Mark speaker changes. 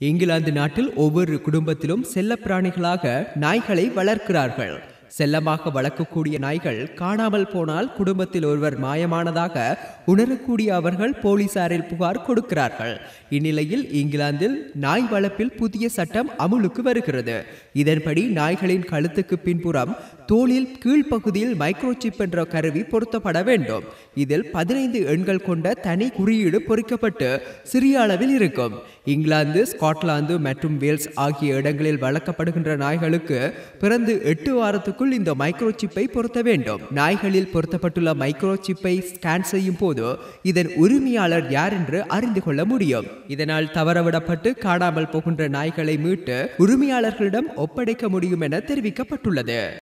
Speaker 1: இங்கிலாந்து நாட்டில் ஒவ்வொரு குடும்பத்திலும் செல்லப்பிராணிகளாக நாய்களை வளர்க்கிறார்கள் செல்லமாக வளர்க்கக்கூடிய நாய்கள் காணாமல் போனால் குடும்பத்தில் ஒருவர் மாயமானதாக உணரக்கூடிய அவர்கள் போலீசாரில் புகார் கொடுக்கிறார்கள் இந்நிலையில் இங்கிலாந்தில் நாய் வளர்ப்பில் புதிய சட்டம் அமுலுக்கு வருகிறது இதன்படி நாய்களின் கழுத்துக்கு பின்புறம் தோலில் கீழ்ப்பகுதியில் மைக்ரோசிப் என்ற கருவி பொருத்தப்பட வேண்டும் இதில் பதினைந்து எண்கள் கொண்ட தனி குறியீடு பொறிக்கப்பட்டு சிறிய அளவில் இருக்கும் இங்கிலாந்து ஸ்காட்லாந்து மற்றும் வேல்ஸ் ஆகிய இடங்களில் வளர்க்கப்படுகின்ற நாய்களுக்கு பிறந்து எட்டு வாரத்துக்குள் இந்த மைக்ரோசிப்பை பொருத்த வேண்டும் நாய்களில் பொருத்தப்பட்டுள்ள மைக்ரோசிப்பை ஸ்கேன் செய்யும் போது இதன் உரிமையாளர் யார் என்று அறிந்து கொள்ள முடியும் இதனால் தவறவிடப்பட்டு காணாமல் போகின்ற நாய்களை மீட்டு உரிமையாளர்களிடம் ஒப்படைக்க முடியும் என தெரிவிக்கப்பட்டுள்ளது